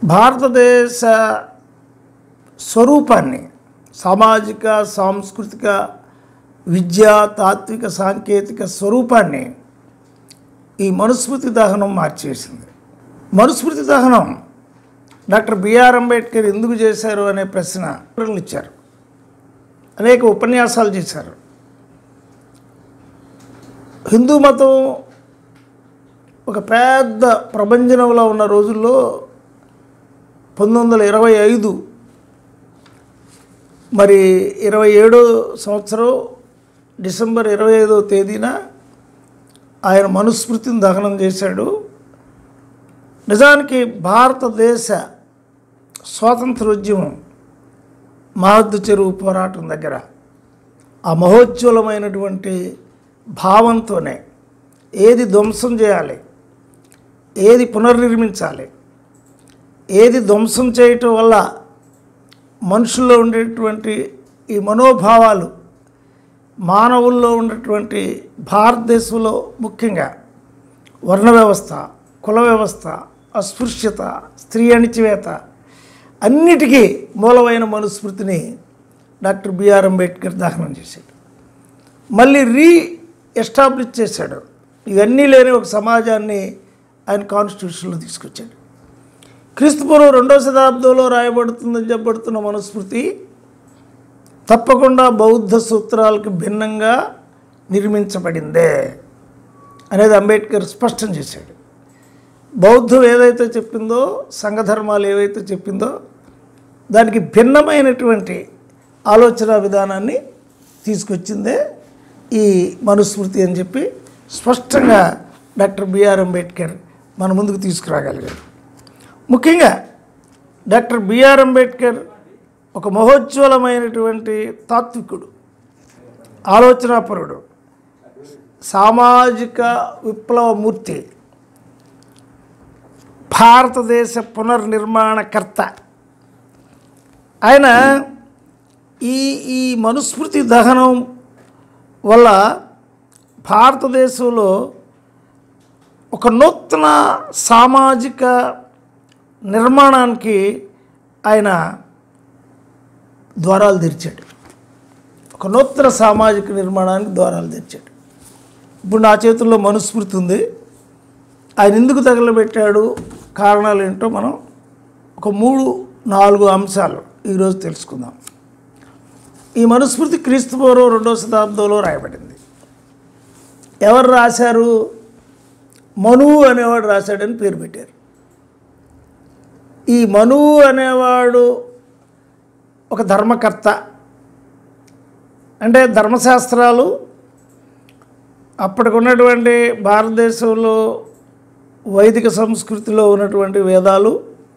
భారతదేశ స్వరూపాన్ని సామాజిక సాంస్కృతిక విద్యా తాత్విక సాంకేతిక స్వరూపాన్ని ఈ మనుస్మృతి దహనం మార్చేసింది మనుస్మృతి దహనం డాక్టర్ బిఆర్ అంబేద్కర్ ఎందుకు చేశారు అనే ప్రశ్న వివరణలు ఇచ్చారు అనేక ఉపన్యాసాలు చేశారు హిందూ మతం ఒక పెద్ద ప్రభంజనంలో ఉన్న రోజుల్లో పంతొమ్మిది వందల ఇరవై ఐదు మరి ఇరవై ఏడో సంవత్సరం డిసెంబర్ ఇరవై ఐదో తేదీన ఆయన మనుస్మృతిని దహనం చేశాడు నిజానికి భారతదేశ స్వాతంత్రోద్యమం మహద్దు చెరువు పోరాటం దగ్గర ఆ మహోజ్వలమైనటువంటి భావంతోనే ఏది ధ్వంసం చేయాలి ఏది పునర్నిర్మించాలి ఏది ధ్వంసం చేయటం వల్ల మనుషుల్లో ఉండేటువంటి ఈ మనోభావాలు మానవుల్లో ఉన్నటువంటి భారతదేశంలో ముఖ్యంగా వర్ణ వ్యవస్థ కుల వ్యవస్థ అస్పృశ్యత స్త్రీ అణిచివేత అన్నిటికీ మూలమైన మనుస్మృతిని డాక్టర్ బిఆర్ అంబేద్కర్ దహనం చేశాడు మళ్ళీ రీ ఎస్టాబ్లిష్ చేశాడు ఇవన్నీ లేని ఒక సమాజాన్ని ఆయన కాన్స్టిట్యూషన్లో తీసుకొచ్చాడు క్రీస్తుపూర్వం రెండో శతాబ్దంలో రాయబడుతుందని చెప్పబడుతున్న మనుస్మృతి తప్పకుండా బౌద్ధ సూత్రాలకు భిన్నంగా నిర్మించబడిందే అనేది అంబేద్కర్ స్పష్టం చేశాడు బౌద్ధం ఏదైతే చెప్పిందో సంఘధర్మాలు ఏవైతే చెప్పిందో దానికి భిన్నమైనటువంటి ఆలోచన విధానాన్ని తీసుకొచ్చిందే ఈ మనుస్మృతి అని చెప్పి స్పష్టంగా డాక్టర్ బిఆర్ అంబేద్కర్ మన ముందుకు తీసుకురాగలిగారు ముఖ్యంగా డాక్టర్ బిఆర్ అంబేద్కర్ ఒక మహోజ్వలమైనటువంటి తాత్వికుడు ఆలోచనాపరుడు సామాజిక విప్లవమూర్తి భారతదేశ పునర్నిర్మాణకర్త ఆయన ఈ ఈ మనుస్మృతి దహనం వల్ల భారతదేశంలో ఒక నూతన సామాజిక నిర్మాణానికి ఆయన ద్వారాలు తెరిచాడు ఒక నూతన సామాజిక నిర్మాణానికి ద్వారాలు తెరిచాడు ఇప్పుడు నా చేతుల్లో మనుస్మృతి ఉంది ఆయన ఎందుకు తగలబెట్టాడు కారణాలు ఏంటో మనం ఒక మూడు నాలుగు అంశాలు ఈరోజు తెలుసుకుందాం ఈ మనుస్మృతి క్రీస్తు పూర్వం రెండవ శతాబ్దంలో రాయబడింది ఎవరు రాశారు మనువు అనేవాడు రాశాడని పేరు పెట్టారు ఈ మనువు అనేవాడు ఒక ధర్మకర్త అంటే ధర్మశాస్త్రాలు అప్పటికి ఉన్నటువంటి భారతదేశంలో వైదిక సంస్కృతిలో ఉన్నటువంటి వేదాలు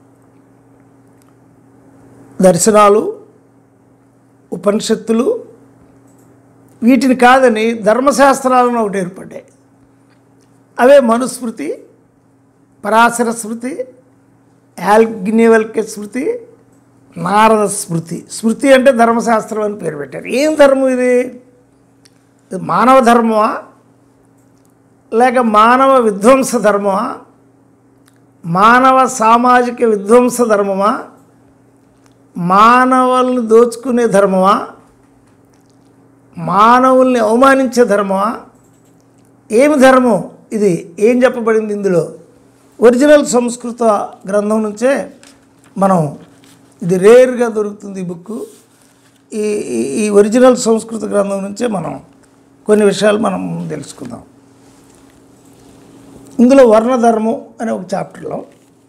దర్శనాలు ఉపనిషత్తులు వీటిని కాదని ధర్మశాస్త్రాలను ఒకటి ఏర్పడ్డాయి అవే మనుస్మృతి పరాశర స్మృతి యాల్గ్నివల్క స్మృతి నారద స్మృతి స్మృతి అంటే ధర్మశాస్త్రం అని పేరు పెట్టారు ఏం ధర్మం ఇది ఇది మానవ ధర్మమా లేక మానవ విధ్వంస ధర్మమా మానవ సామాజిక విధ్వంస ధర్మమా మానవుల్ని దోచుకునే ధర్మమా మానవుల్ని అవమానించే ధర్మమా ఏమి ధర్మం ఇది ఏం చెప్పబడింది ఇందులో ఒరిజినల్ సంస్కృత గ్రంథం నుంచే మనం ఇది రేర్గా దొరుకుతుంది ఈ బుక్ ఈ ఈ- ఈ ఒరిజినల్ సంస్కృత గ్రంథం నుంచే మనం కొన్ని విషయాలు మనం తెలుసుకుందాం ఇందులో వర్ణధర్మం అనే ఒక చాప్టర్లో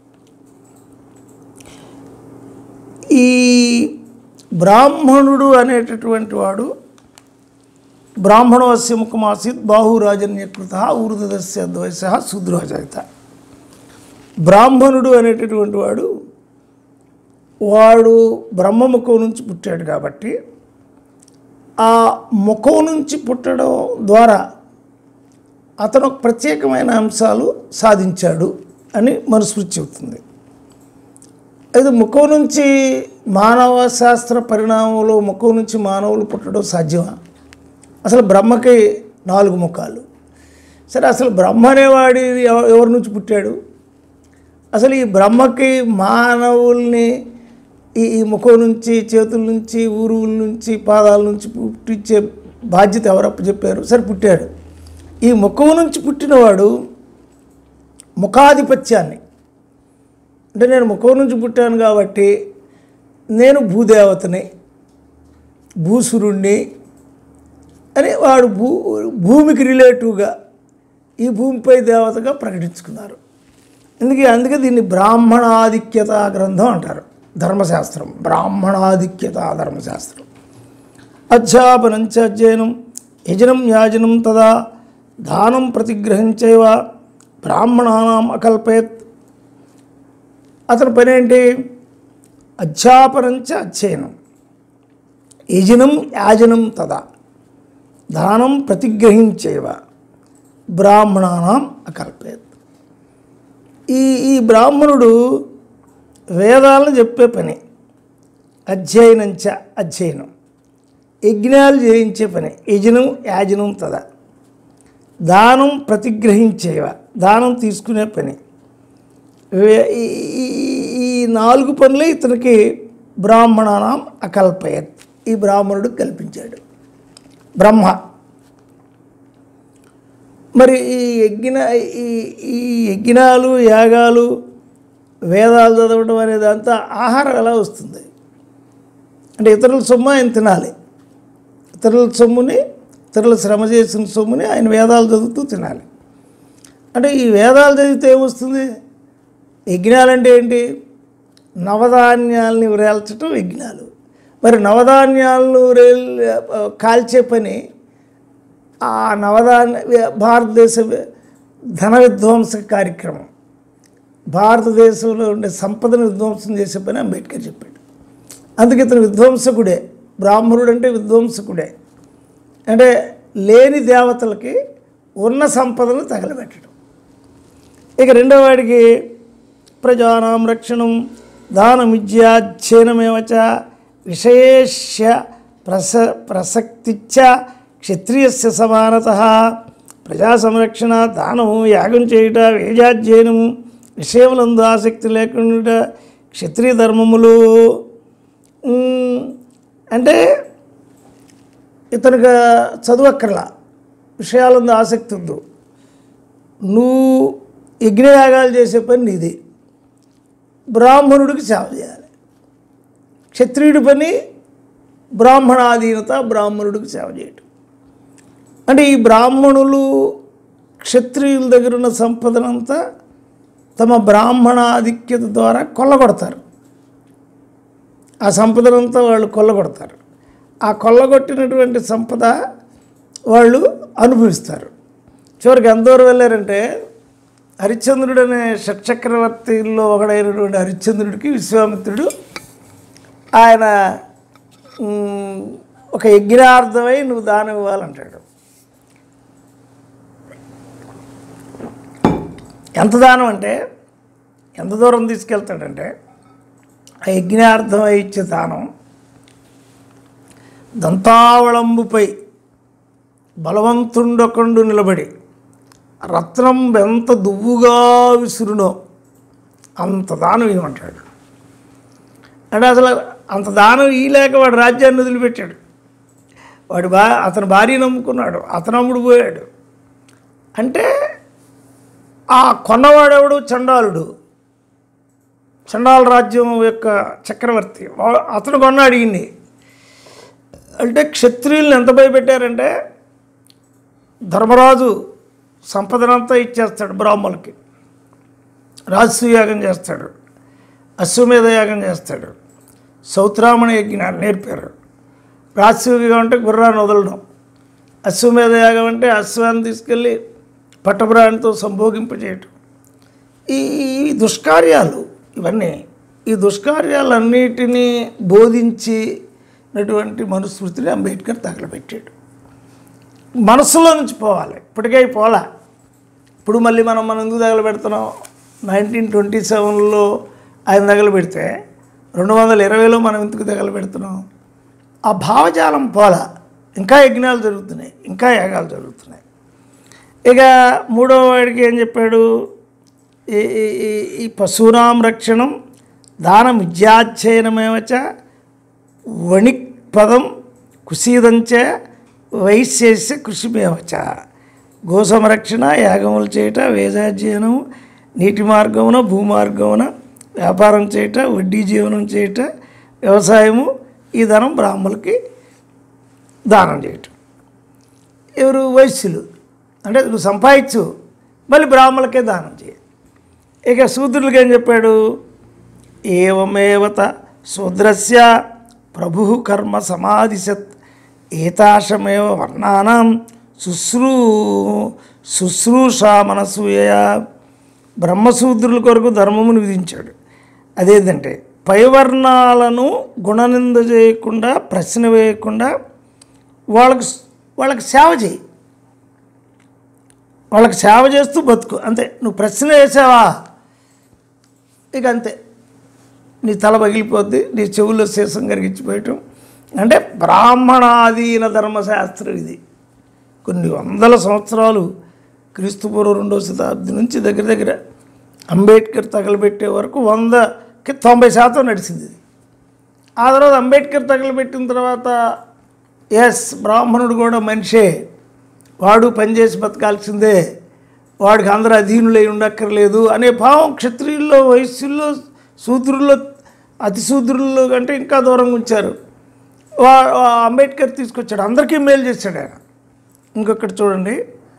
ఈ బ్రాహ్మణుడు అనేటటువంటి వాడు బ్రాహ్మణోస్య ముఖమాసీత్ బాహురాజన్యకృత ఊర్ధదస్య ద్వైస శూద్రోజాయిత బ్రాహ్మణుడు అనేటటువంటి వాడు వాడు బ్రహ్మముఖం నుంచి పుట్టాడు కాబట్టి ఆ ముఖం నుంచి పుట్టడం ద్వారా అతను ఒక ప్రత్యేకమైన అంశాలు సాధించాడు అని మనుస్మృతి చెబుతుంది అయితే ముఖం నుంచి మానవ శాస్త్ర పరిణామంలో ముఖం నుంచి మానవులు పుట్టడం సాధ్యమా అసలు బ్రహ్మకి నాలుగు ముఖాలు సరే అసలు బ్రహ్మ అనేవాడి ఎవ- ఎవరి నుంచి పుట్టాడు అసలు ఈ బ్రహ్మకి మానవుల్ని ఈ ఈ ముఖం నుంచి చేతుల నుంచి ఊరువుల నుంచి పాదాల నుంచి పుట్టించే బాధ్యత ఎవరప్ప చెప్పారు సరే పుట్టాడు ఈ ముఖం నుంచి పుట్టినవాడు ముఖాధిపత్యాన్ని అంటే నేను ముఖం నుంచి పుట్టాను కాబట్టి నేను భూదేవతని భూసురుణ్ణి అని వాడు భూ భూమికి రిలేటివ్గా ఈ భూమిపై దేవతగా ప్రకటించుకున్నారు అందుకే అందుకే దీన్ని బ్రాహ్మణాధిక్యత గ్రంథం అంటారు ధర్మశాస్త్రం బ్రాహ్మణాధిక్యత ధర్మశాస్త్రం అధ్యాపనం చ అధ్యయనం యజనం యాజనం తదా దానం ప్రతిగ్రహించేవ బ్రాహ్మణానాం అకల్పయత్ అతని పని ఏంటి అధ్యాపనం చ అధ్యయనం యజనం యాజనం తదా దానం ప్రతిగ్రహించేవ బ్రాహ్మణానాం అకల్పేత్ ఈ ఈ బ్రాహ్మణుడు వేదాలను చెప్పే పని అధ్యయనం చ అధ్యయనం యజ్ఞాలు చేయించే పని యజనం యాజనం తదా దానం ప్రతిగ్రహించేవ దానం తీసుకునే పని వే- ఈ- ఈ- ఈ నాలుగు పనులే ఇతనికి బ్రాహ్మణానం అకల్పయత్ ఈ బ్రాహ్మణుడు కల్పించాడు బ్రహ్మ మరి ఈ యజ్ఞ ఈ ఈ యజ్ఞాలు యాగాలు వేదాలు చదవడం అనేదంతా ఆహారం ఎలా వస్తుంది అంటే ఇతరుల సొమ్ము ఆయన తినాలి ఇతరుల సొమ్ముని ఇతరుల శ్రమ చేసిన సొమ్ముని ఆయన వేదాలు చదువుతూ తినాలి అంటే ఈ వేదాలు చదివితే ఏమొస్తుంది యజ్ఞాలు అంటే ఏంటి నవధాన్యాలని వ్రేల్చటం యజ్ఞాలు మరి నవధాన్యాలను రేల్ కాల్చే పని ఆ నవధాన్య భారతదేశ ధన విధ్వంస కార్యక్రమం భారతదేశంలో ఉండే సంపదను విధ్వంసం చేసే పని అంబేద్కర్ చెప్పాడు అందుకే ఇతను విధ్వంసకుడే బ్రాహ్మణుడు అంటే విధ్వంసకుడే అంటే లేని దేవతలకి ఉన్న సంపదను తగలబెట్టడం ఇక రెండవ వాడికి ప్రజానాం రక్షణం దానమిజ్యాధ్యయనమేవచ విశేష్య ప్రస ప్రసక్తిచ్చ క్షత్రియస్య సమానత ప్రజా సంరక్షణ దానము యాగం చేయుట వేదాధ్యయనము విషయములందు ఆసక్తి లేకుండా క్షత్రియ ధర్మములు ఉమ్, అంటే ఇతనికి చదువక్కర్లా విషయాలందు ఆసక్తి ఉందో నువ్వు యజ్ఞయాగాలు చేసే పని నీది బ్రాహ్మణుడికి సేవ చేయాలి క్షత్రియుడి పని బ్రాహ్మణాధీనత బ్రాహ్మణుడికి సేవ చేయటం అంటే ఈ బ్రాహ్మణులు క్షత్రియుల దగ్గర ఉన్న సంపదనంతా తమ బ్రాహ్మణాధిక్యత ద్వారా కొల్లగొడతారు ఆ సంపదనంతా వాళ్ళు కొల్లగొడతారు ఆ కొల్లగొట్టినటువంటి సంపద వాళ్ళు అనుభవిస్తారు చివరికి ఎంత దూరం వెళ్ళారంటే హరిశ్చంద్రుడు అనే షట్చక్రవర్తిలో ఒకడైనటువంటి హరిశ్చంద్రుడికి విశ్వామిత్రుడు ఆయన ఉమ్, ఒక యజ్ఞార్థమై నువ్వు దానం ఇవ్వాలంటాడు ఎంత దానం అంటే ఎంత దూరం తీసుకెళ్తాడంటే ఆ యజ్ఞార్థమై ఇచ్చే దానం దంతావళంబుపై బలవంతుండొకండు నిలబడి రత్నం ఎంత దువ్వుగా విసురునో అంత దానం ఇవ్వమంటాడు అంటే అసలు అంత దానం ఇయ్యలేక వాడు రాజ్యాన్ని వదిలిపెట్టాడు వాడు బా అతని భార్య నమ్ముకున్నాడు అతను అమ్ముడు పోయాడు అంటే ఆ కొన్నవాడెవడు చండాలుడు చండాల రాజ్యం యొక్క చక్రవర్తి వా- అతను కొన్నాడు ఈయన్ని అంటే క్షత్రియుల్ని ఎంత భయపెట్టారంటే ధర్మరాజు సంపదనంతా ఇచ్చేస్తాడు బ్రాహ్మణులకి రాజసూయాగం చేస్తాడు అశ్వమేధ యాగం చేస్తాడు సౌత్రామణ యజ్ఞాన్ని నేర్పారు రాజసూయగం అంటే గుర్రాన్ని వదలడం అశ్వమేధ యాగం అంటే అశ్వాన్ని తీసుకెళ్ళి పట్టపురాణితో సంభోగింపజేయటం ఈ ఈ దుష్కార్యాలు ఇవన్నీ ఈ దుష్కార్యాలన్నిటినీ బోధించినటువంటి మనుస్మృతిని అంబేద్కర్ తగలబెట్టాడు మనసులో నుంచి పోవాలి ఇప్పటికే పోలా ఇప్పుడు మళ్ళీ మనం మనం ఎందుకు తగలబెడుతున్నాం నైన్టీన్ ట్వంటీ సెవెన్లో ఆయన తగలబెడితే రెండు వందల ఇరవైలో మనం ఎందుకు తగలబెడుతున్నాం ఆ భావజాలం పోలా ఇంకా యజ్ఞాలు జరుగుతున్నాయి ఇంకా యాగాలు జరుగుతున్నాయి ఇక మూడవ వాడికి ఏం చెప్పాడు ఈ ఈ- ఈ- ఈ పశూనాం రక్షణం దాన విద్యాధ్యయనమేవచ వణిక్పదం కుసీదంచ వైశ్యస్య కృషిమేవచ గో సంరక్షణ యాగములు చేయట వేదాధ్యయనం నీటి మార్గమున భూమార్గమున వ్యాపారం చేయట వడ్డీ జీవనం చేయట వ్యవసాయము ఈ ధనం బ్రాహ్మణులకి దానం చేయటం ఎవరు వైశ్యులు అంటే నువ్వు సంపాదించు మళ్ళీ బ్రాహ్మణులకే దానం చేయి ఇక శూద్రులకి ఏం చెప్పాడు ఏవమేవత శూద్రస్య ప్రభు కర్మ సమాధిశత్ ఏతాశమేవ వర్ణానం శుశ్రూ శుశ్రూషా మనసూయ బ్రహ్మశూద్రుల కొరకు ధర్మమును విధించాడు అదేంటంటే పై వర్ణాలను గుణనింద చేయకుండా ప్రశ్న వేయకుండా వాళ్ళకి వాళ్ళకి సేవ చేయి వాళ్ళకి సేవ చేస్తూ బతుకు అంతే నువ్వు ప్రశ్న వేసావా ఇక అంతే నీ తల పగిలిపోద్ది నీ చెవుల్లో శీసం కరిగించిపోయటం అంటే బ్రాహ్మణాధీన ధర్మశాస్త్రం ఇది కొన్ని వందల సంవత్సరాలు క్రీస్తుపూర్వం రెండవ శతాబ్ది నుంచి దగ్గర దగ్గర అంబేద్కర్ తగలబెట్టే వరకు వందకి తొంభై శాతం నడిచింది ఇది ఆ తర్వాత అంబేద్కర్ తగలబెట్టిన తర్వాత ఎస్ బ్రాహ్మణుడు కూడా మనిషే వాడు పనిచేసి బతకాల్సిందే వాడికి అందరూ అధీనులై ఉండక్కర్లేదు అనే భావం క్షత్రియుల్లో వైశ్యుల్లో శూద్రుల్లో అతి శూద్రుల్లో కంటే ఇంకా దూరంగా ఉంచారు వా వా- అంబేద్కర్ తీసుకొచ్చాడు అందరికీ మేలు చేశాడు ఆయన ఇంకొకటి చూడండి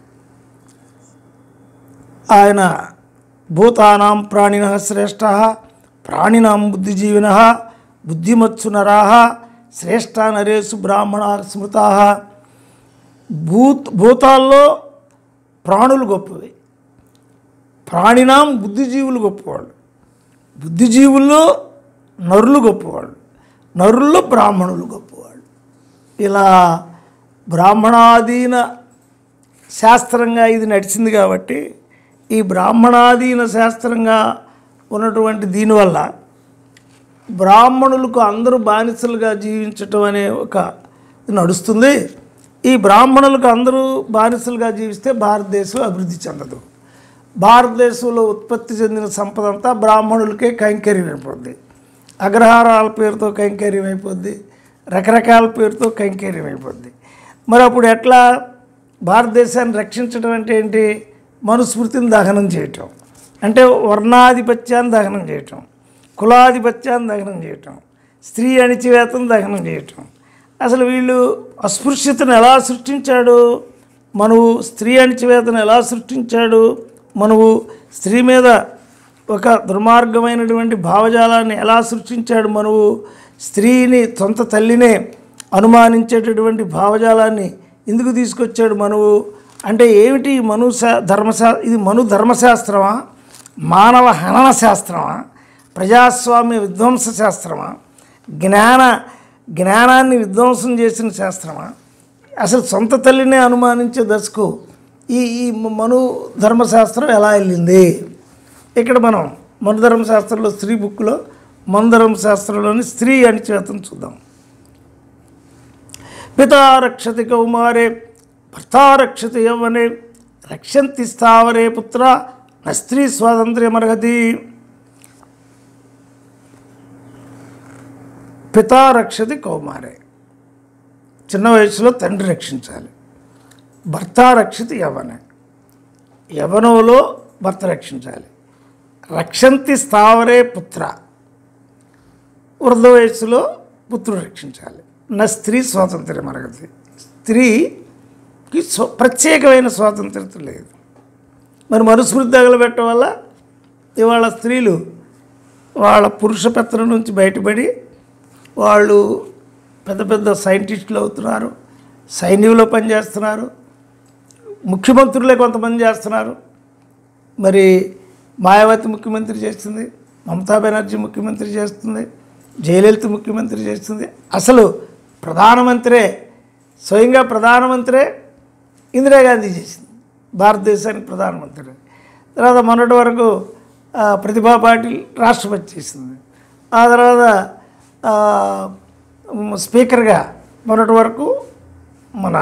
ఆయన భూతానాం ప్రాణిన శ్రేష్ఠ ప్రాణినాం బుద్ధిజీవిన బుద్ధిమత్సు నరా శ్రేష్ఠ నరేసు బ్రాహ్మణ స్మృతా భూత్ భూతాల్లో ప్రాణులు గొప్పవి ప్రాణినాం బుద్ధిజీవులు గొప్పవాళ్ళు బుద్ధిజీవుల్లో నరులు గొప్పవాళ్ళు నరుల్లో బ్రాహ్మణులు గొప్పవాళ్ళు ఇలా బ్రాహ్మణాధీన శాస్త్రంగా ఇది నడిచింది కాబట్టి ఈ బ్రాహ్మణాధీన శాస్త్రంగా ఉన్నటువంటి దీనివల్ల బ్రాహ్మణులకు అందరూ బానిసలుగా జీవించటం అనే ఒక ఇది నడుస్తుంది ఈ బ్రాహ్మణులకు అందరూ బానిసలుగా జీవిస్తే భారతదేశం అభివృద్ధి చెందదు భారతదేశంలో ఉత్పత్తి చెందిన సంపద అంతా బ్రాహ్మణులకే కైంకర్యం అయిపోద్ది అగ్రహారాల పేరుతో కైంకర్యం అయిపోద్ది రకరకాల పేరుతో కైంకర్యం అయిపోద్ది మరి అప్పుడు ఎట్లా భారతదేశాన్ని రక్షించడం అంటే ఏంటి మనుస్మృతిని దహనం చేయటం అంటే వర్ణాధిపత్యాన్ని దహనం చేయటం కులాధిపత్యాన్ని దహనం చేయటం స్త్రీ అణిచివేతను దహనం చేయటం అసలు వీళ్ళు అస్పృశ్యతను ఎలా సృష్టించాడు మనువు స్త్రీ అణిచివేతను ఎలా సృష్టించాడు మనువు స్త్రీ మీద ఒక దుర్మార్గమైనటువంటి భావజాలాన్ని ఎలా సృష్టించాడు మనువు స్త్రీని సొంత తల్లినే అనుమానించేటటువంటి భావజాలాన్ని ఎందుకు తీసుకొచ్చాడు మనువు అంటే ఏమిటి ఈ మను శా ధర్మశా ఇది మను ధర్మశాస్త్రమా మానవ హనన శాస్త్రమా ప్రజాస్వామ్య విధ్వంస శాస్త్రమా జ్ఞాన జ్ఞానాన్ని విధ్వంసం చేసిన శాస్త్రమా అసలు సొంత తల్లినే అనుమానించే దశకు ఈ ఈ మను ధర్మశాస్త్రం ఎలా వెళ్ళింది ఇక్కడ మనం మను ధర్మశాస్త్రంలో స్త్రీ బుక్లో మను ధర్మశాస్త్రంలోని స్త్రీ అణిచేతం చూద్దాం పితా రక్షతి కౌమారే భర్తా రక్షతి యవ్వనే రక్షంతి స్థావరే పుత్ర న స్త్రీ స్వాతంత్ర్యమర్హతి పితా రక్షతి కౌమారే చిన్న వయసులో తండ్రి రక్షించాలి భర్త రక్షిత యవనే యవనంలో భర్త రక్షించాలి రక్షంతి స్థావరే పుత్ర వృద్ధ వయస్సులో పుత్రుడు రక్షించాలి నా స్త్రీ స్వాతంత్ర్యం అరగదు స్త్రీకి స్వ ప్రత్యేకమైన స్వాతంత్రత లేదు మరి మనుస్మృతి తగలబెట్టడం వల్ల ఇవాళ స్త్రీలు వాళ్ళ పురుష పెత్తనం నుంచి బయటపడి వాళ్ళు పెద్ద పెద్ద సైంటిస్టులు అవుతున్నారు సైన్యంలో పనిచేస్తున్నారు ముఖ్యమంత్రులే కొంతమంది చేస్తున్నారు మరి మాయావతి ముఖ్యమంత్రి చేస్తుంది మమతా బెనర్జీ ముఖ్యమంత్రి చేస్తుంది జయలలిత ముఖ్యమంత్రి చేస్తుంది అసలు ప్రధానమంత్రే స్వయంగా ప్రధానమంత్రే ఇందిరాగాంధీ చేసింది భారతదేశానికి ప్రధానమంత్రి తర్వాత మొన్నటి వరకు ఆ, ప్రతిభా పాటిల్ రాష్ట్రపతి చేసింది ఆ తర్వాత ఆ, మ్, స్పీకర్గా మొన్నటి వరకు మన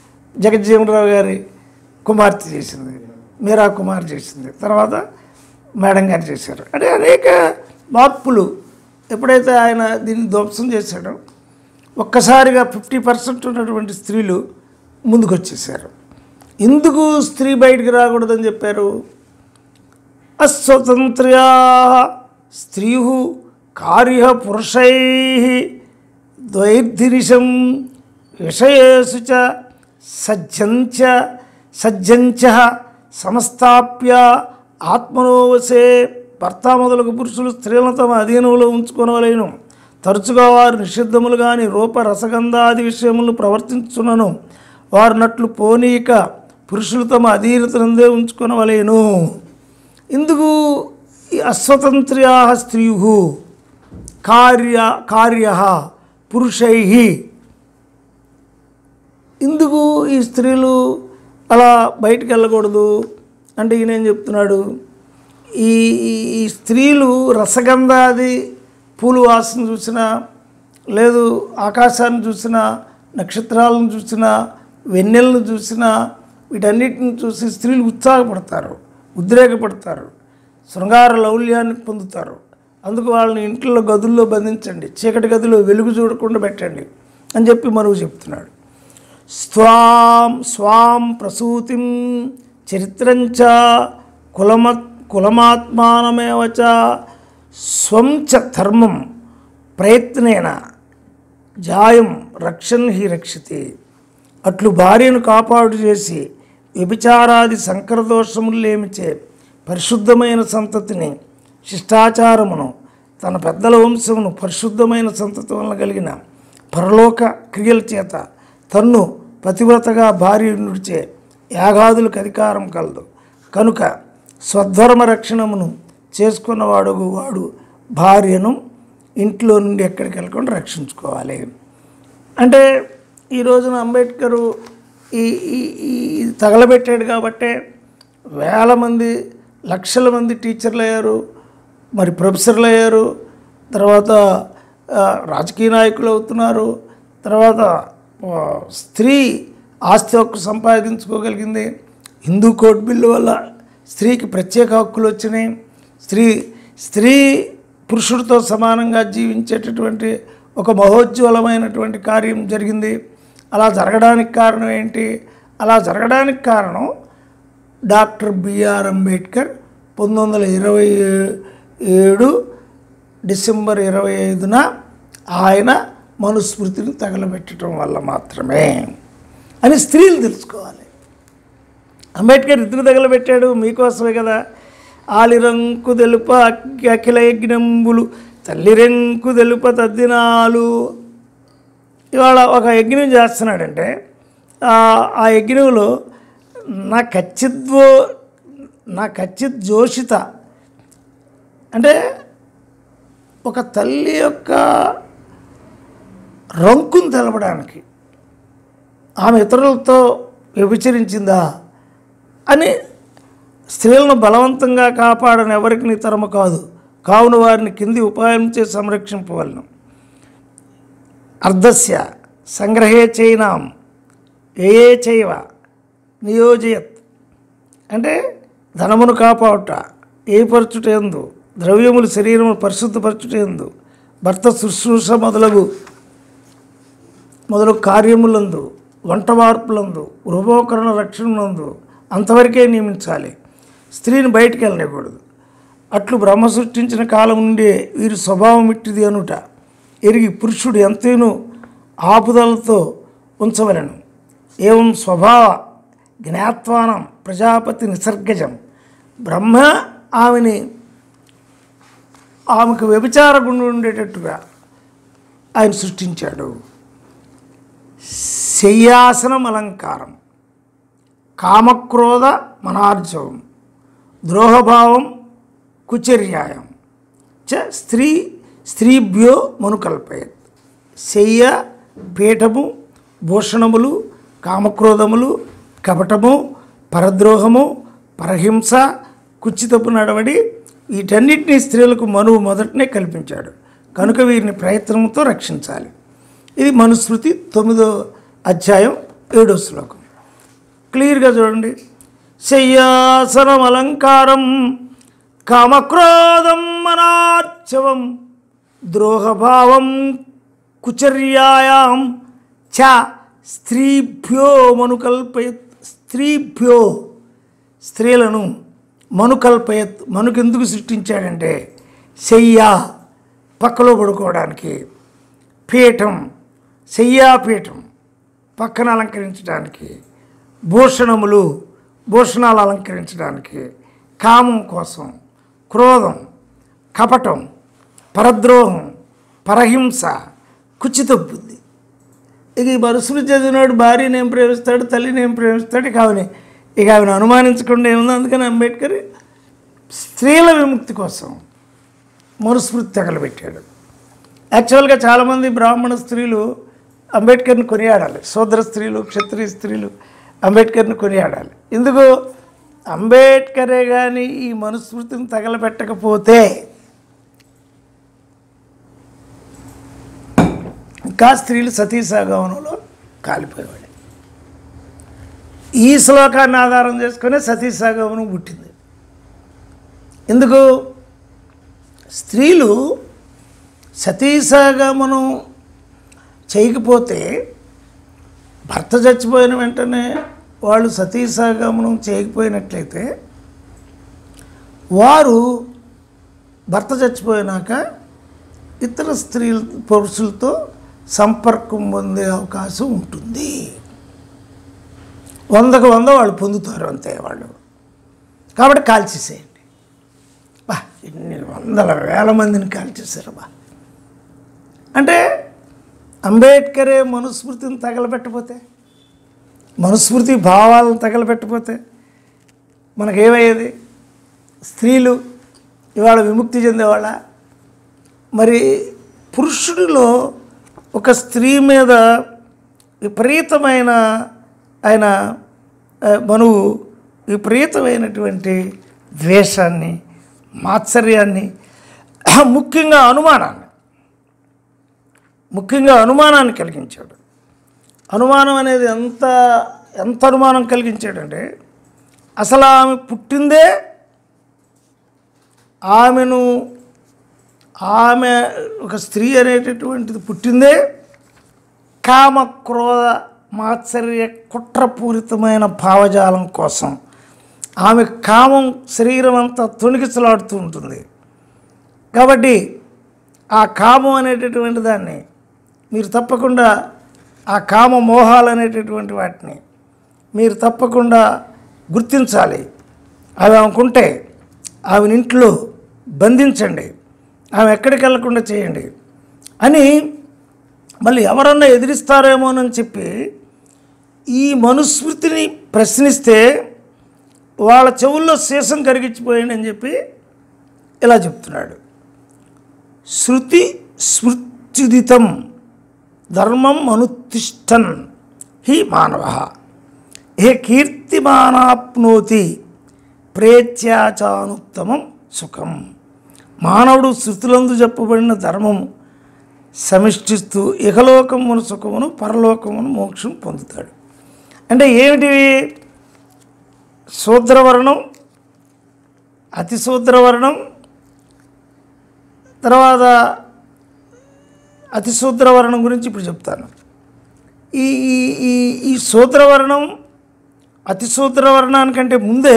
జగజ్జీవనరావు గారి కుమార్తె చేసింది మీరా కుమార్ చేసింది తర్వాత మేడం గారు చేశారు అంటే అనేక మార్పులు ఎప్పుడైతే ఆయన దీన్ని ధ్వంసం చేశాడో ఒక్కసారిగా ఫిఫ్టీ పర్సెంట్ ఉన్నటువంటి స్త్రీలు ముందుకు వచ్చేసారు ఎందుకు స్త్రీ బయటికి రాకూడదని చెప్పారు అస్వతంత్ర్యా స్త్రీయు కార్య పురుషై ద్వైర్ధిరిషం విషయేషు చ సజ్జంచ సజ్జంచ సమస్తాప్య ఆత్మనోవసే భర్త మొదలగు పురుషులు స్త్రీలను తమ అధీనంలో ఉంచుకొనవలేను తరచుగా వారు నిషిద్ధములు కానీ రూప రసగంధాది విషయములు ప్రవర్తించున్నను వారు నట్లు పోనీక పురుషులు తమ అధీనతనందే ఉంచుకొనవలేను ఇందుకు ఈ అస్వతంత్ర్యా స్త్రీయు కార్య కార్య పురుషై ఇందుకు ఈ స్త్రీలు అలా బయటికి వెళ్ళకూడదు అంటే ఈయన ఏం చెప్తున్నాడు ఈ ఈ- ఈ స్త్రీలు రసగంధాది పూలు వాసన చూసినా లేదు ఆకాశాన్ని చూసినా నక్షత్రాలను చూసినా వెన్నెలను చూసినా వీటన్నిటిని చూసి స్త్రీలు ఉత్సాహపడతారు ఉద్రేకపడతారు శృంగార లౌల్యాన్ని పొందుతారు అందుకు వాళ్ళని ఇంట్లో గదుల్లో బంధించండి చీకటి గదిలో వెలుగు చూడకుండా పెట్టండి అని చెప్పి మరువు చెప్తున్నాడు స్వాం స్వాం ప్రసూతిం చరిత్రంచ కులమ కులమాత్మానమేవ చ స్వం చ ధర్మం ప్రయత్నేన జాయం రక్షన్ హి రక్షితే అట్లు భార్యను కాపాడు చేసి వ్యభిచారాది సంకరదోషములేమిచే పరిశుద్ధమైన సంతతిని శిష్టాచారమును తన పెద్దల వంశమును పరిశుద్ధమైన సంతతి వలన కలిగిన పరలోక క్రియల చేత తన్ను పతివ్రతగా భార్య నుడిచే యాగాదులకు అధికారం కలదు కనుక స్వధర్మ రక్షణమును చేసుకున్నవాడు వాడు భార్యను ఇంట్లో నుండి ఎక్కడికి వెళ్ళకుండా రక్షించుకోవాలి అంటే ఈ రోజున అంబేద్కరు ఈ ఈ ఈ తగలబెట్టాడు కాబట్టే వేల మంది లక్షల మంది టీచర్లు అయ్యారు మరి ప్రొఫెసర్లు అయ్యారు తర్వాత ఆ, రాజకీయ నాయకులు అవుతున్నారు తర్వాత ఆ, స్త్రీ ఆస్తి హక్కు సంపాదించుకోగలిగింది హిందూ కోడ్ బిల్లు వల్ల స్త్రీకి ప్రత్యేక హక్కులు వచ్చినాయి స్త్రీ స్త్రీ పురుషుడితో సమానంగా జీవించేటటువంటి ఒక మహోజ్వలమైనటువంటి కార్యం జరిగింది అలా జరగడానికి కారణం ఏంటి అలా జరగడానికి కారణం డాక్టర్ బిఆర్ అంబేద్కర్ పంతొమ్మిది వందల ఇరవై ఏడు డిసెంబర్ ఇరవై ఐదున ఆయన మనుస్మృతిని తగలబెట్టడం వల్ల మాత్రమే అని స్త్రీలు తెలుసుకోవాలి అంబేద్కర్ ఎందుకు తగలబెట్టాడు మీకోసమే కదా ఆలిరంకు తెలుప అగ్గి అఖిల యజ్ఞంబులు తల్లిరెంకు తెలుప తద్దినాలు ఇవాళ ఒక యజ్ఞం చేస్తున్నాడంటే ఆ- ఆ యజ్ఞంలో నా ఖచ్చిద్వో నా ఖచ్చిత్ జోషిత అంటే ఒక తల్లి యొక్క రంకును తెలపడానికి ఆమె ఇతరులతో వ్యభిచరించిందా అని స్త్రీలను బలవంతంగా కాపాడని ఎవరికి నీ తరము కాదు కావున వారిని కింది ఉపాయం చేసి సంరక్షింపవలను అర్ధస్య సంగ్రహే చైనాం ఏ ఏ చైవ నియోజయత్ అంటే ధనమును కాపాడుట ఏ పరచుట ఎందు ద్రవ్యములు శరీరమును పరిశుద్ధపరచుట ఎందు భర్త శుశ్రూష మొదలగు మొదలు కార్యములందు వంట మార్పులందు గృహోపకరణ రక్షణలందు అంతవరకే నియమించాలి స్త్రీని బయటికి వెళ్ళనివ్వకూడదు అట్లు బ్రహ్మ సృష్టించిన కాలం నుండి వీరి స్వభావం ఇట్టిది అనుట ఎరిగి పురుషుడు ఎంతేనూ ఆపుదలతో ఉంచవలను ఏం స్వభావ జ్ఞాత్వానం ప్రజాపతి నిసర్గజం బ్రహ్మ ఆమెని ఆమెకు వ్యభిచార గుండు ఉండేటట్టుగా ఆయన సృష్టించాడు శయ్యాసనం అలంకారం కామక్రోధ మనార్జవం ద్రోహభావం కుచర్యాయం చ స్త్రీ స్త్రీభ్యో మనుకల్పయత్ శయ్య పీఠము భూషణములు కామక్రోధములు కపటము పరద్రోహము పరహింస కుచితపు నడవడి వీటన్నిటినీ స్త్రీలకు మనువు మొదటనే కల్పించాడు కనుక వీరిని ప్రయత్నంతో రక్షించాలి ఇది మనుస్మృతి తొమ్మిదో అధ్యాయం ఏడో శ్లోకం క్లియర్గా చూడండి శయ్యాసనం అలంకారం కామక్రోధం మనార్చవం ద్రోహభావం కుచర్యాయాం చ స్త్రీభ్యో మనుకల్పయత్ స్త్రీభ్యో స్త్రీలను మనుకల్పయత్ మనుకెందుకు సృష్టించాడంటే శయ్య పక్కలో పడుకోవడానికి పీఠం శయ్యాపీఠం పక్కన అలంకరించడానికి భూషణములు భూషణాలు అలంకరించడానికి కామం కోసం క్రోధం కపటం పరద్రోహం పరహింస కుచిత బుద్ధి ఇక ఈ బరుసులు చదివినాడు భార్యని ఏం ప్రేమిస్తాడు తల్లిని ఏం ప్రేమిస్తాడు ఇక ఆమెని ఇక ఆమెను అనుమానించకుండా ఏముంది అందుకని అంబేద్కర్ స్త్రీల విముక్తి కోసం మనుస్మృతి తగలబెట్టాడు యాక్చువల్గా చాలామంది బ్రాహ్మణ స్త్రీలు అంబేద్కర్ని కొనియాడాలి సోదర స్త్రీలు క్షత్రియ స్త్రీలు అంబేద్కర్ని కొనియాడాలి ఎందుకు అంబేద్కరే కానీ ఈ మనుస్మృతిని తగలబెట్టకపోతే ఇంకా స్త్రీలు సతీసాగమనంలో కాలిపోయేవాడు ఈ శ్లోకాన్ని ఆధారం చేసుకునే సతీసాగమనం పుట్టింది ఎందుకు స్త్రీలు సతీసాగమనం చేయకపోతే భర్త చచ్చిపోయిన వెంటనే వాళ్ళు సతీసాగమనం చేయకపోయినట్లయితే వారు భర్త చచ్చిపోయినాక ఇతర స్త్రీ పురుషులతో సంపర్కం పొందే అవకాశం ఉంటుంది వందకు వంద వాళ్ళు పొందుతారు అంతే వాళ్ళు కాబట్టి కాల్చేసేయండి బా ఇన్ని వందల వేల మందిని కాల్చేశారు బా అంటే అంబేద్కరే మనుస్మృతిని తగలబెట్టపోతే మనుస్మృతి భావాలను తగలబెట్టపోతే మనకేమయ్యేది స్త్రీలు ఇవాళ విముక్తి చెందేవాళ్ళ మరి పురుషుడిలో ఒక స్త్రీ మీద విపరీతమైన ఆయన ఆ, మనువు విపరీతమైనటువంటి ద్వేషాన్ని మాత్సర్యాన్ని ముఖ్యంగా అనుమానాన్ని ముఖ్యంగా అనుమానాన్ని కలిగించాడు అనుమానం అనేది ఎంత ఎంత అనుమానం కలిగించాడంటే అసలు ఆమె పుట్టిందే ఆమెను ఆమె ఒక స్త్రీ అనేటటువంటిది పుట్టిందే కామ క్రోధ మాత్సర్య కుట్రపూరితమైన భావజాలం కోసం ఆమె కామం శరీరం అంతా తొణికిసలాడుతూ ఉంటుంది కాబట్టి ఆ కామం అనేటటువంటి దాన్ని మీరు తప్పకుండా ఆ కామ మోహాలు అనేటటువంటి వాటిని మీరు తప్పకుండా గుర్తించాలి అవి ఆమెకుంటే ఆమెను ఇంట్లో బంధించండి ఆమె ఎక్కడికి వెళ్లకుండా చేయండి అని మళ్ళీ ఎవరన్నా ఎదిరిస్తారేమోనని చెప్పి ఈ మనుస్మృతిని ప్రశ్నిస్తే వాళ్ళ చెవుల్లో శేషం కరిగించిపోయింది అని చెప్పి ఇలా చెప్తున్నాడు శృతి స్మృత్యుదితం ధర్మం అనుతిష్టన్ హి మానవ ఏ కీర్తిమానాప్నోతి ప్రేత్యాచానుత్తమం సుఖం మానవుడు శృతులందు చెప్పబడిన ధర్మము సమిష్టిస్తూ ఇహలోకమును సుఖమును పరలోకమును మోక్షం పొందుతాడు అంటే ఏమిటివి శూద్రవర్ణం అతి శూద్రవర్ణం తర్వాత అతి శూద్రవర్ణం గురించి ఇప్పుడు చెప్తాను ఈ ఈ ఈ ఈ శూద్రవర్ణం అతి శూద్రవర్ణానికంటే ముందే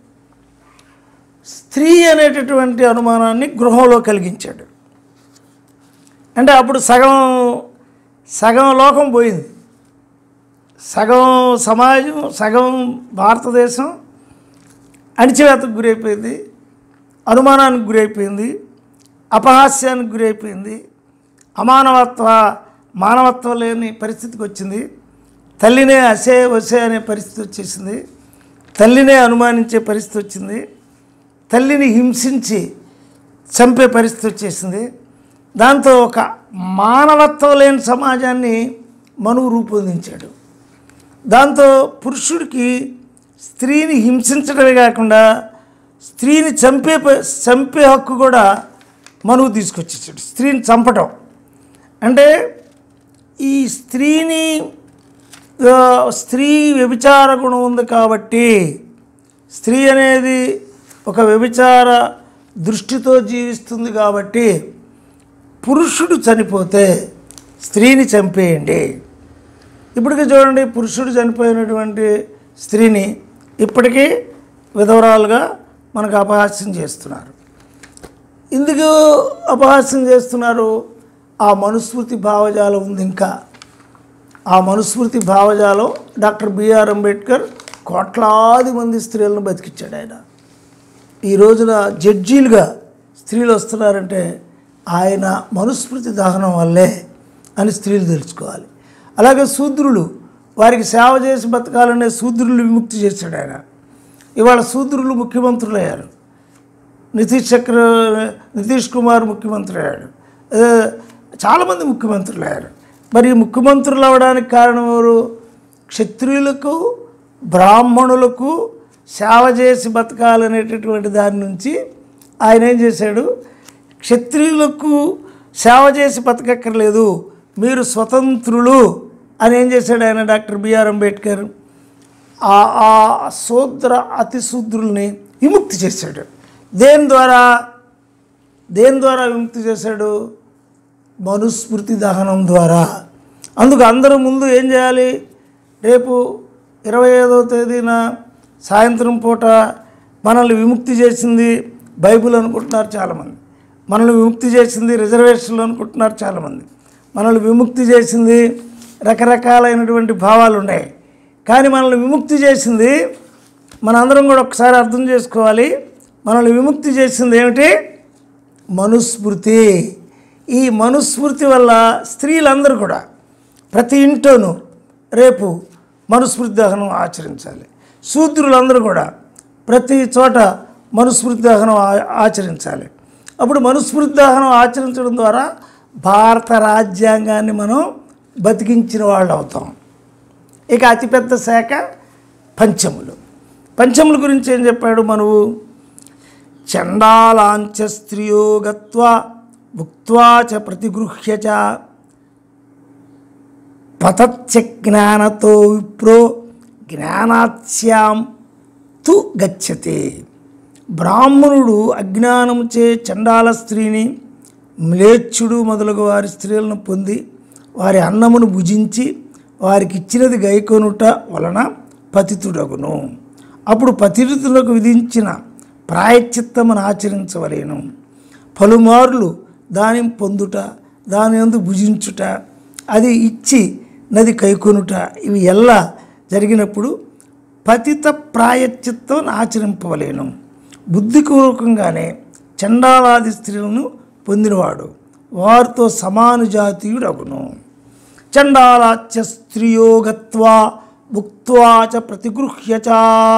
స్త్రీ అనేటటువంటి అనుమానాన్ని గృహంలో కలిగించాడు అంటే అప్పుడు సగం సగం లోకం పోయింది సగం సమాజం సగం భారతదేశం అణిచివేతకు గురైపోయింది అనుమానానికి గురైపోయింది అపహాస్యానికి గురైపోయింది అమానవత్వ మానవత్వం లేని పరిస్థితికి వచ్చింది తల్లినే అసే వసే అనే పరిస్థితి వచ్చేసింది తల్లినే అనుమానించే పరిస్థితి వచ్చింది తల్లిని హింసించి చంపే పరిస్థితి వచ్చేసింది దాంతో ఒక మానవత్వం లేని సమాజాన్ని మనువు రూపొందించాడు దాంతో పురుషుడికి స్త్రీని హింసించడమే కాకుండా స్త్రీని చంపే ప- చంపే హక్కు కూడా మనువు తీసుకొచ్చేసాడు స్త్రీని చంపటం అంటే ఈ స్త్రీని ఆ, స్త్రీ వ్యభిచార గుణం ఉంది కాబట్టి స్త్రీ అనేది ఒక వ్యభిచార దృష్టితో జీవిస్తుంది కాబట్టి పురుషుడు చనిపోతే స్త్రీని చంపేయండి ఇప్పటికీ చూడండి పురుషుడు చనిపోయినటువంటి స్త్రీని ఇప్పటికీ విధవరాలుగా మనకు అపహాస్యం చేస్తున్నారు ఎందుకు అపహాస్యం చేస్తున్నారు ఆ మనుస్మృతి భావజాలం ఉంది ఇంకా ఆ మనుస్మృతి భావజాలం డాక్టర్ బిఆర్ అంబేద్కర్ కోట్లాది మంది స్త్రీలను బతికించాడు ఆయన ఈ రోజున జడ్జీలుగా స్త్రీలు వస్తున్నారంటే ఆయన మనుస్మృతి దహనం వల్లే అని స్త్రీలు తెలుసుకోవాలి అలాగే శూద్రులు వారికి సేవ చేసి బతకాలనే శూద్రులు విముక్తి చేశాడు ఆయన ఇవాళ శూద్రులు ముఖ్యమంత్రులు అయ్యారు నితీష్ చక్ర నితీష్ కుమార్ ముఖ్యమంత్రి అయ్యాడు ఏ, చాలామంది ముఖ్యమంత్రులు అయ్యారు మరి ఈ ముఖ్యమంత్రులు అవడానికి కారణం ఎవరు క్షత్రియులకు బ్రాహ్మణులకు సేవ చేసి బతకాలనేటటువంటి దాని నుంచి ఆయన ఏం చేశాడు క్షత్రియులకు సేవ చేసి బతకక్కర్లేదు మీరు స్వతంత్రులు అని ఏం చేశాడు ఆయన డాక్టర్ బిఆర్ అంబేద్కర్ ఆ ఆ శూద్ర అతి శూద్రుల్ని విముక్తి చేశాడు దేని ద్వారా దేని ద్వారా విముక్తి చేశాడు మనుస్మృతి దహనం ద్వారా అందుకు అందరూ ముందు ఏం చేయాలి రేపు ఇరవై ఐదవ తేదీన సాయంత్రం పూట మనల్ని విముక్తి చేసింది బైబిల్ అనుకుంటున్నారు చాలామంది మనల్ని విముక్తి చేసింది రిజర్వేషన్లు అనుకుంటున్నారు చాలామంది మనల్ని విముక్తి చేసింది రకరకాలైనటువంటి భావాలు ఉన్నాయి కానీ మనల్ని విముక్తి చేసింది మనందరం కూడా ఒకసారి అర్థం చేసుకోవాలి మనల్ని విముక్తి చేసింది ఏమిటి మనుస్మృతి ఈ మనుస్మృతి వల్ల స్త్రీలందరూ కూడా ప్రతి ఇంట్లోనూ రేపు మనుస్మృతి దహనం ఆచరించాలి శూద్రులందరూ కూడా ప్రతి చోట మనుస్మృతి దహనం ఆ- ఆచరించాలి అప్పుడు మనుస్మృతి దహనం ఆచరించడం ద్వారా భారత రాజ్యాంగాన్ని మనం బతికించిన వాళ్ళు అవుతాం ఇక అతిపెద్ద శాఖ పంచములు పంచముల గురించి ఏం చెప్పాడు మనువు చండాలాంచ స్త్రియో గత్వా భుక్త్వా చ ప్రతిగృహ్య చ పతచ్చ జ్ఞానతో విప్రో జ్ఞానాత్స్యాం తు గచ్చతే బ్రాహ్మణుడు అజ్ఞానముచే చండాల స్త్రీని మ్లేచ్చుడు మొదలగు వారి స్త్రీలను పొంది వారి అన్నమును భుజించి వారికి ఇచ్చినది గైకొనుట వలన పతితుడగును అప్పుడు పతితులకు విధించిన ప్రాయశ్చిత్తమును ఆచరించవలేను పలుమార్లు దాని పొందుట దాని యందు భుజించుట అది ఇచ్చి నది కైకొనుట ఇవి ఎలా జరిగినప్పుడు పతిత ప్రాయశ్చిత్తం ఆచరింపవలేను బుద్ధిపూర్వకంగానే చండాలాది స్త్రీలను పొందినవాడు వారితో సమానుజాతీయుడగును చండాలాచ స్త్రియో గత్వా భుక్త్వా చ ప్రతిగృహ్య చ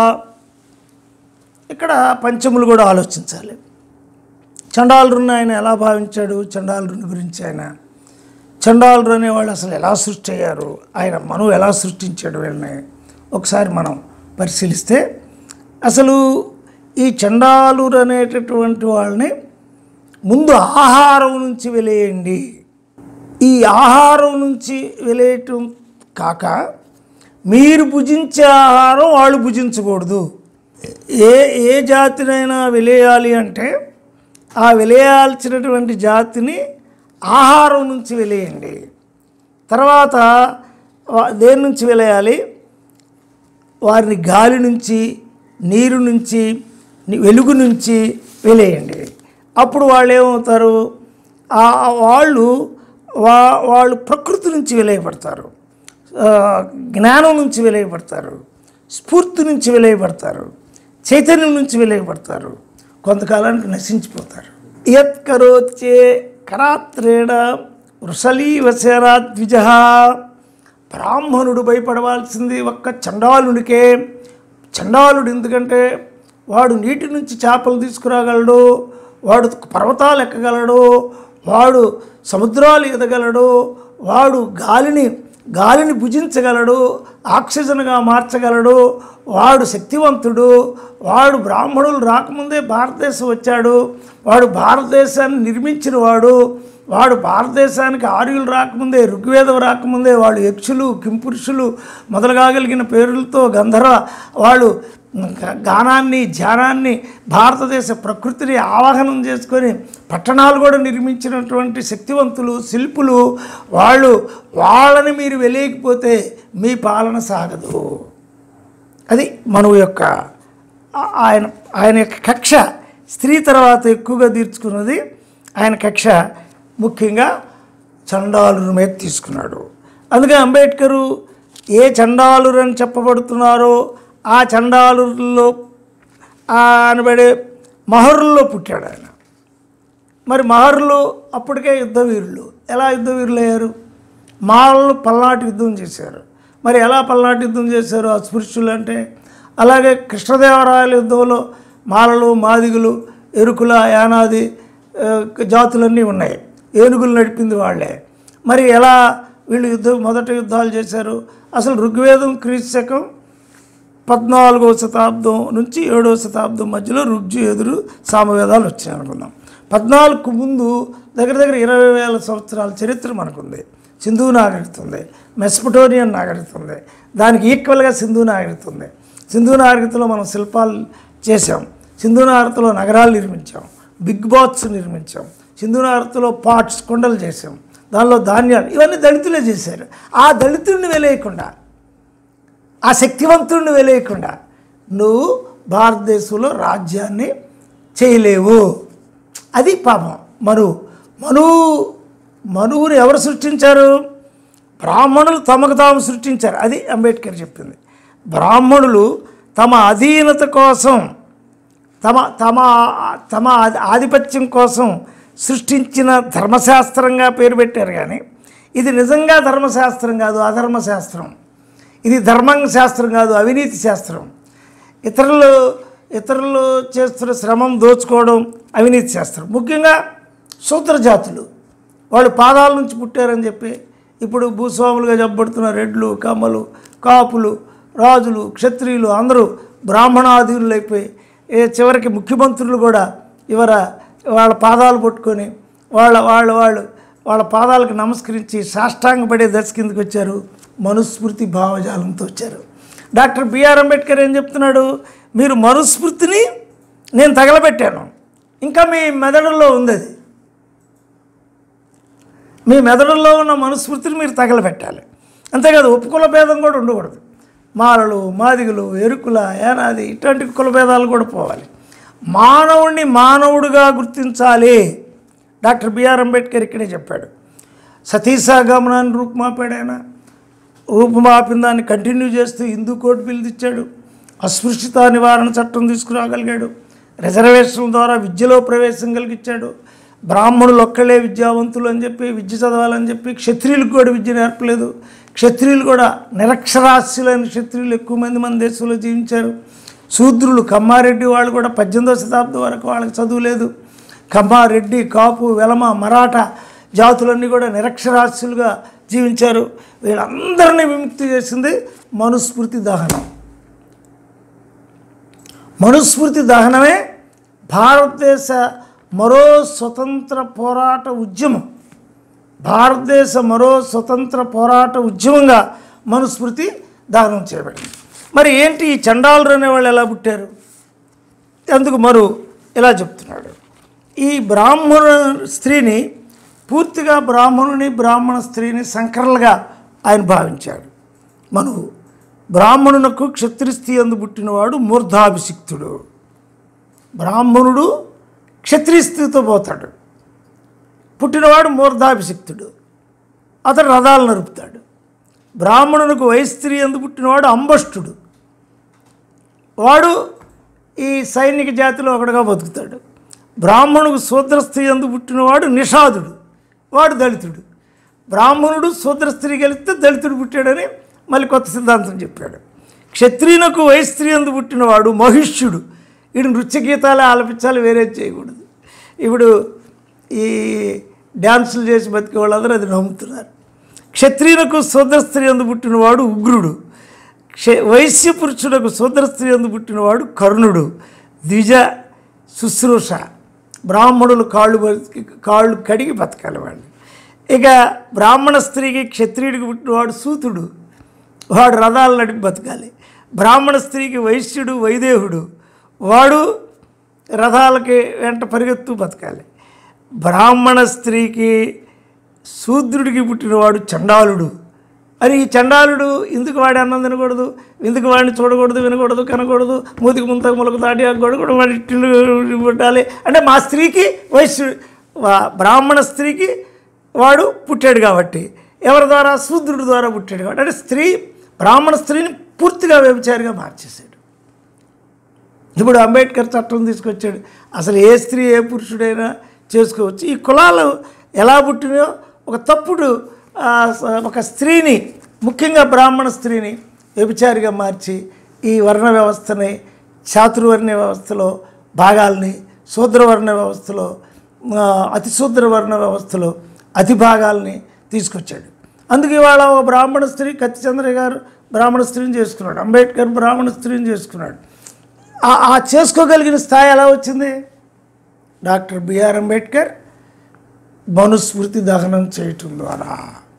ఇక్కడ పంచములు కూడా ఆలోచించాలి చండాలురుని ఆయన ఎలా భావించాడు చండాలురుని గురించి ఆయన చండాలురు అనేవాళ్ళు అసలు ఎలా సృష్టి అయ్యారు ఆయన మనువు ఎలా సృష్టించాడు వీళ్ళని ఒకసారి మనం పరిశీలిస్తే అసలు ఈ చండాలురు అనేటటువంటి వాళ్ళని ముందు ఆహారం నుంచి వెలేయండి ఈ ఆహారం నుంచి వెలేయటం కాక మీరు భుజించే ఆహారం వాళ్ళు భుజించకూడదు ఏ ఏ జాతినైనా వెలేయాలి అంటే ఆ వెలేయాల్సినటువంటి జాతిని ఆహారం నుంచి వెలేయండి తర్వాత వా- దేని నుంచి వెలేయాలి వారిని గాలి నుంచి నీరు నుంచి ని- వెలుగు నుంచి వెలేయండి అప్పుడు వాళ్ళు ఏమవుతారు ఆ ఆ వాళ్ళు వా వాళ్ళు ప్రకృతి నుంచి వెలేయబడతారు ఆ, జ్ఞానం నుంచి వెలేయబడతారు స్ఫూర్తి నుంచి వెలేయబడతారు చైతన్యం నుంచి వెలేయబడతారు కొంతకాలానికి నశించిపోతారు యత్ కరోచే కరాత్రేణ వృషలీవశరా ద్విజ బ్రాహ్మణుడు భయపడవలసింది ఒక్క చండాలునికే చండాలుడు ఎందుకంటే వాడు నీటి నుంచి చేపలు తీసుకురాగలడు వాడు పర్వతాలు ఎక్కగలడు వాడు సముద్రాలు ఎదగలడు వాడు గాలిని గాలిని భుజించగలడు ఆక్సిజన్గా మార్చగలడు వాడు శక్తివంతుడు వాడు బ్రాహ్మణులు రాకముందే భారతదేశం వచ్చాడు వాడు భారతదేశాన్ని నిర్మించిన వాడు వాడు భారతదేశానికి ఆర్యులు రాకముందే ఋగ్వేదం రాకముందే వాళ్ళు యక్షులు కింపురుషులు మొదలుగాగలిగిన పేర్లతో గంధర్వ వాళ్ళు గా- గానాన్ని ధ్యానాన్ని భారతదేశ ప్రకృతిని ఆవాహనం చేసుకొని పట్టణాలు కూడా నిర్మించినటువంటి శక్తివంతులు శిల్పులు వాళ్ళు వాళ్ళని మీరు వెలేయకపోతే మీ పాలన సాగదు అది మనువు యొక్క ఆ- ఆయన ఆయన యొక్క కక్ష స్త్రీ తర్వాత ఎక్కువగా తీర్చుకున్నది ఆయన కక్ష ముఖ్యంగా చండాలుల మీద తీసుకున్నాడు అందుకే అంబేద్కరు ఏ చండాలురు అని చెప్పబడుతున్నారో ఆ చండాలుల్లో ఆ అనబడే మహరుల్లో పుట్టాడు ఆయన మరి మహర్లు అప్పటికే యుద్ధ వీరులు ఎలా యుద్ధ వీరులు అయ్యారు మాలలు పల్నాటి యుద్ధం చేశారు మరి ఎలా పల్నాటి యుద్ధం చేశారు అస్పృశ్యులు అంటే అలాగే కృష్ణదేవరాయల యుద్ధంలో మాలలు మాదిగులు ఎరుకుల యానాది ఆ, జాతులన్నీ ఉన్నాయి ఏనుగులు నడిపింది వాళ్ళే మరి ఎలా వీళ్ళు యుద్ధం మొదట యుద్ధాలు చేశారు అసలు ఋగ్వేదం క్రీస్తు శకం పద్నాలుగవ శతాబ్దం నుంచి ఏడవ శతాబ్దం మధ్యలో రుగ్జు ఎదురు సామవేదాలు వచ్చాయి అనుకుందాం పద్నాలుగు ముందు దగ్గర దగ్గర ఇరవై వేల సంవత్సరాల చరిత్ర మనకుంది సింధు నాగరికత ఉంది మెస్పటోనియన్ నాగరికత ఉంది దానికి ఈక్వల్గా సింధు నాగరికత ఉంది సింధు నాగరికతలో మనం శిల్పాలు చేసాం సింధు నాగరికతలో నగరాలు నిర్మించాం బిగ్ బాత్స్ నిర్మించాం సింధు నాగరికతలో పాట్స్ కొండలు చేసాం దానిలో ధాన్యాలు ఇవన్నీ దళితులే చేశారు ఆ దళితుడిని వెలేయకుండా ఆ శక్తివంతుడిని వెలేయకుండా నువ్వు భారతదేశంలో రాజ్యాన్ని చేయలేవు అది పాపం మనువు మనువు మనువుని ఎవరు సృష్టించారు బ్రాహ్మణులు తమకు తాము సృష్టించారు అది అంబేద్కర్ చెప్పింది బ్రాహ్మణులు తమ అధీనత కోసం తమ తమ తమ ఆధి- ఆధిపత్యం కోసం సృష్టించిన ధర్మశాస్త్రంగా పేరు పెట్టారు కానీ ఇది నిజంగా ధర్మశాస్త్రం కాదు అధర్మశాస్త్రం ఇది ధర్మం శాస్త్రం కాదు అవినీతి శాస్త్రం ఇతరులు ఇతరులు చేస్తున్న శ్రమం దోచుకోవడం అవినీతి శాస్త్రం ముఖ్యంగా శూద్ర జాతులు వాళ్ళు పాదాల నుంచి పుట్టారని చెప్పి ఇప్పుడు భూస్వాములుగా చెప్పబడుతున్న రెడ్లు కమ్మలు కాపులు రాజులు క్షత్రియులు అందరూ బ్రాహ్మణాధీనులు అయిపోయి ఏ చివరికి ముఖ్యమంత్రులు కూడా ఇవర వాళ్ళ పాదాలు పట్టుకొని వాళ్ళ వాళ్ళ వాళ్ళు వాళ్ళ పాదాలకు నమస్కరించి సాష్టాంగపడే దశ కిందకి వచ్చారు మనుస్మృతి భావజాలంతో వచ్చారు డాక్టర్ బిఆర్ అంబేద్కర్ ఏం చెప్తున్నాడు మీరు మనుస్మృతిని నేను తగలబెట్టాను ఇంకా మీ మెదడులో ఉంది అది మీ మెదడులో ఉన్న మనుస్మృతిని మీరు తగలబెట్టాలి అంతేకాదు ఉపకుల భేదం కూడా ఉండకూడదు మాలలు మాదిగులు ఎరుకుల ఏనాది ఇట్లాంటి కుల భేదాలు కూడా పోవాలి మానవుణ్ణి మానవుడిగా గుర్తించాలి డాక్టర్ బిఆర్ అంబేద్కర్ ఇక్కడే చెప్పాడు సతీసాగమనాన్ని రూపుమాపాడు ఆయన రూపుమాపిన దాన్ని కంటిన్యూ చేస్తూ హిందూ కోర్టు బిల్లు తెచ్చాడు అస్పృశ్యత నివారణ చట్టం తీసుకురాగలిగాడు రిజర్వేషన్ల ద్వారా విద్యలో ప్రవేశం కలిగించాడు బ్రాహ్మణులు ఒక్కళ్ళే విద్యావంతులు అని చెప్పి విద్య చదవాలని చెప్పి క్షత్రియులకు కూడా విద్య నేర్పలేదు క్షత్రియులు కూడా నిరక్షరాస్యులైన క్షత్రియులు ఎక్కువ మంది మన దేశంలో జీవించారు శూద్రులు కమ్మారెడ్డి వాళ్ళు కూడా పద్దెనిమిదవ శతాబ్దం వరకు వాళ్ళకి చదువు లేదు కమ్మారెడ్డి కాపు వెలమ మరాఠా జాతులన్నీ కూడా నిరక్షరాస్యులుగా జీవించారు వీళ్ళందరినీ విముక్తి చేసింది మనుస్మృతి దహనం మనుస్మృతి దహనమే భారతదేశ మరో స్వతంత్ర పోరాట ఉద్యమం భారతదేశ మరో స్వతంత్ర పోరాట ఉద్యమంగా మనుస్మృతి దహనం చేయబడింది మరి ఏంటి ఈ చండాలురు అనేవాళ్ళు ఎలా పుట్టారు అందుకు మరు ఇలా చెప్తున్నాడు ఈ బ్రాహ్మణ స్త్రీని పూర్తిగా బ్రాహ్మణుని బ్రాహ్మణ స్త్రీని సంకరలుగా ఆయన భావించాడు మనువు బ్రాహ్మణునకు క్షత్రియ స్త్రీ అందు పుట్టినవాడు మూర్ధాభిషిక్తుడు బ్రాహ్మణుడు క్షత్రియ స్త్రీతో పోతాడు పుట్టినవాడు మూర్ధాభిషిక్తుడు అతడు రథాలు నరుపుతాడు బ్రాహ్మణునికి వైస్త్రీ అందు పుట్టినవాడు అంబష్టుడు వాడు ఈ సైనిక జాతిలో ఒకడుగా బతుకుతాడు బ్రాహ్మణుడు శూద్ర స్త్రీ అందు పుట్టినవాడు నిషాదుడు వాడు దళితుడు బ్రాహ్మణుడు శూద్ర స్త్రీ కలిస్తే దళితుడు పుట్టాడని మళ్ళీ కొత్త సిద్ధాంతం చెప్పాడు క్షత్రియునకు వైస్త్రీ అందు పుట్టినవాడు మహిష్యుడు వీడు నృత్య గీతాలే ఆలపించాలి వేరే చేయకూడదు ఇప్పుడు ఈ డ్యాన్సులు చేసి బతికే వాళ్ళందరూ అది నమ్ముతున్నారు క్షత్రియులకు శూద్ర స్త్రీ అందు పుట్టినవాడు ఉగ్రుడు క్ష వైశ్య పురుషులకు శూద్ర స్త్రీ అందు పుట్టినవాడు కర్ణుడు ద్విజ శుశ్రూష బ్రాహ్మణులు కాళ్ళు బతికి కాళ్ళు కడిగి బతకాలి వాళ్ళు ఇక బ్రాహ్మణ స్త్రీకి క్షత్రియుడికి పుట్టినవాడు సూతుడు వాడు రథాలు నడిపి బతకాలి బ్రాహ్మణ స్త్రీకి వైశ్యుడు వైదేహుడు వాడు రథాలకి వెంట పరిగెత్తు బతకాలి బ్రాహ్మణ స్త్రీకి శూద్రుడికి పుట్టినవాడు చండాలుడు అని ఈ చండాలుడు ఎందుకు వాడి అన్నం తినకూడదు ఎందుకు వాడిని చూడకూడదు వినకూడదు కనకూడదు మూతికి ముంత ములకు దాటి ఆగకూడదు వాడి ఇట్లు పుట్టాలి అంటే మా స్త్రీకి వైశ్యుడు వా- బ్రాహ్మణ స్త్రీకి వాడు పుట్టాడు కాబట్టి ఎవరి ద్వారా శూద్రుడి ద్వారా పుట్టాడు కాబట్టి అంటే స్త్రీ బ్రాహ్మణ స్త్రీని పూర్తిగా వ్యభిచారిగా మార్చేశాడు ఇప్పుడు అంబేద్కర్ చట్టం తీసుకొచ్చాడు అసలు ఏ స్త్రీ ఏ పురుషుడైనా చేసుకోవచ్చు ఈ కులాలు ఎలా పుట్టినాయో ఒక తప్పుడు ఆ, స- ఒక స్త్రీని ముఖ్యంగా బ్రాహ్మణ స్త్రీని వ్యభిచారిగా మార్చి ఈ వర్ణ వ్యవస్థని చాతుర్వర్ణ వ్యవస్థలో భాగాల్ని శూద్రవర్ణ వ్యవస్థలో ఆ, అతి శూద్ర వర్ణ వ్యవస్థలో అతి భాగాల్ని తీసుకొచ్చాడు అందుకే ఇవాళ ఒక బ్రాహ్మణ స్త్రీ కత్తిచంద్ర గారు బ్రాహ్మణ స్త్రీని చేసుకున్నాడు అంబేద్కర్ బ్రాహ్మణ స్త్రీని చేసుకున్నాడు ఆ- ఆ చేసుకోగలిగిన స్థాయి ఎలా వచ్చింది డాక్టర్ బిఆర్ అంబేద్కర్ మనుస్మృతి దహనం చేయటం ద్వారా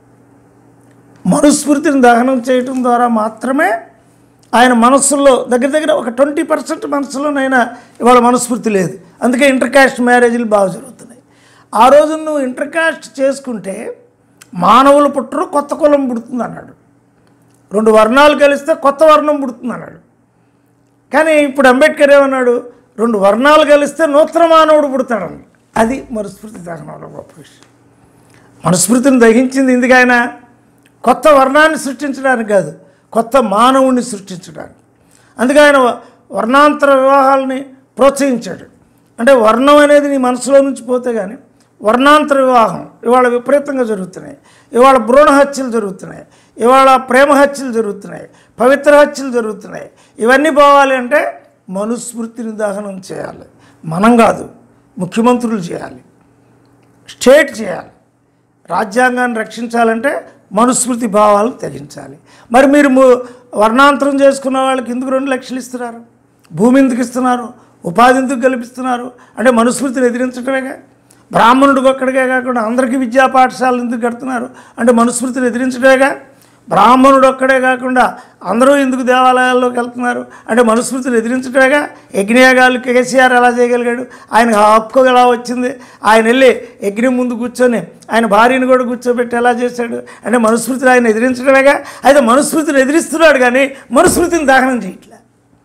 మనుస్మృతిని దహనం చేయటం ద్వారా మాత్రమే ఆయన మనస్సులో దగ్గర దగ్గర ఒక ట్వంటీ పర్సెంట్ మనసులోనైనా ఇవాళ మనస్మృతి లేదు అందుకే ఇంటర్ కాస్ట్ మ్యారేజ్లు బాగా జరుగుతున్నాయి ఆ రోజు నువ్వు ఇంటర్ కాస్ట్ చేసుకుంటే మానవులు పుట్టరు కొత్త కులం పుడుతుంది అన్నాడు రెండు వర్ణాలు కలిస్తే కొత్త వర్ణం పుడుతుంది అన్నాడు కానీ ఇప్పుడు అంబేద్కర్ ఏమన్నాడు రెండు వర్ణాలు కలిస్తే నూతన మానవుడు పుడతాడని అది మనుస్మృతి దహనంలో గొప్ప విషయం మనుస్మృతిని దహించింది ఎందుకు ఆయన కొత్త వర్ణాన్ని సృష్టించడానికి కాదు కొత్త మానవుణ్ణి సృష్టించడానికి అందుకే ఆయన వ- వర్ణాంతర వివాహాలని ప్రోత్సహించాడు అంటే వర్ణం అనేది నీ మనసులో నుంచి పోతే కానీ వర్ణాంతర వివాహం ఇవాళ విపరీతంగా జరుగుతున్నాయి ఇవాళ భ్రూణ హత్యలు జరుగుతున్నాయి ఇవాళ ప్రేమ హత్యలు జరుగుతున్నాయి పవిత్ర హత్యలు జరుగుతున్నాయి ఇవన్నీ పోవాలి అంటే మనుస్మృతిని దహనం చేయాలి మనం కాదు ముఖ్యమంత్రులు చేయాలి స్టేట్ చేయాలి రాజ్యాంగాన్ని రక్షించాలంటే మనుస్మృతి భావాలు తెగించాలి మరి మీరు ము- వర్ణాంతరం చేసుకున్న వాళ్ళకి ఎందుకు రెండు లక్షలు ఇస్తున్నారు భూమి ఎందుకు ఇస్తున్నారు ఉపాధి ఎందుకు కల్పిస్తున్నారు అంటే మనుస్మృతిని ఎదిరించడమేగా బ్రాహ్మణుడికి ఒక్కడికే కాకుండా అందరికీ విద్యా పాఠశాలలు ఎందుకు కడుతున్నారు అంటే మనుస్మృతిని ఎదిరించడమేగా బ్రాహ్మణుడు ఒక్కడే కాకుండా అందరూ ఎందుకు దేవాలయాల్లోకి వెళ్తున్నారు అంటే మనుస్మృతిని ఎదిరించడమేగా యజ్ఞయాగాలు కేసీఆర్ ఎలా చేయగలిగాడు ఆయనకు ఆ హక్కు ఎలా వచ్చింది ఆయన వెళ్ళి యజ్ఞం ముందు కూర్చొని ఆయన భార్యను కూడా కూర్చోబెట్టి ఎలా చేశాడు అంటే మనుస్మృతిని ఆయన ఎదిరించడమేగా అయితే మనుస్మృతిని ఎదిరిస్తున్నాడు కానీ మనుస్మృతిని దహనం చేయట్లే